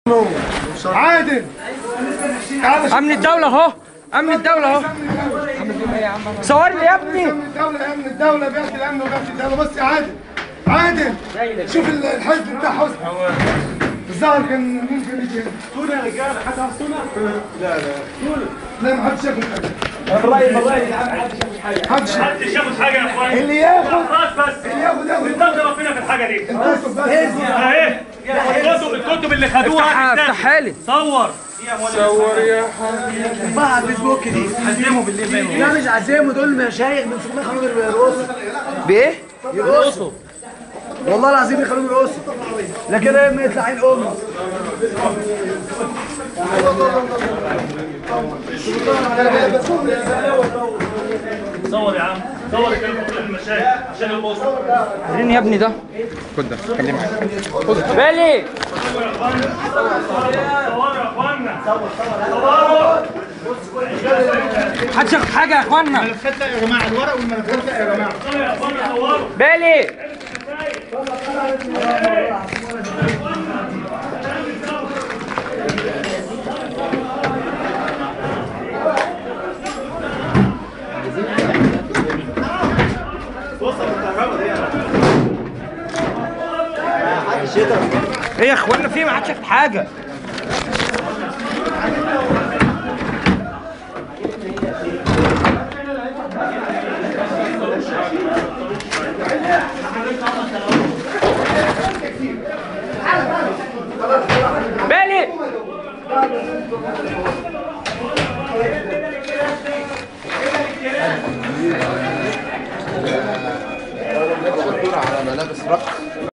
عادل تعال امن الدولة اهو امن الدولة اهو صورني يا ابني امن الدولة يا امن الدولة بيحكي الامن وبيحكي الدولة بس يا عادل عادل شوف ال- الحزب بتاع حسني الظاهر كان ممكن يجي سوري يا رجال حد على السنة؟ لا لا لا ما حدش ياخد حاجة الرأي الرأي حاجة حدش محدش ياخد حاجة يا اخوان اللي ياخد خلاص بس اللي ياخد ياخد نستخدم ربنا في الحاجة دي انتوا بس اهي الكتب الكتب اللي خدوها افتحها هتتاخد. افتحها لي صور بقى على الفيسبوك دي هزموا بالليل بينهم لا مش عزيمه دول مشايخ من سكان خلوهم يرقصوا بايه؟ يرقصوا والله العظيم يخلوهم يرقصوا لكن لما يطلع عين امه صور يا عم صور الكلام كل المشايخ عشان يرقصوا وريني يا ابني ده خد ده خليه معاك بالي صوروا يا اخوانا صوروا محدش ياخد حاجة يا اخوانا الملفات لا يا جماعة الورق والملفات لا يا جماعة صوروا يا اخوانا صوروا بالي ايه يا اخوانا في ما حدش ياخد حاجة بالي على ملابس رقص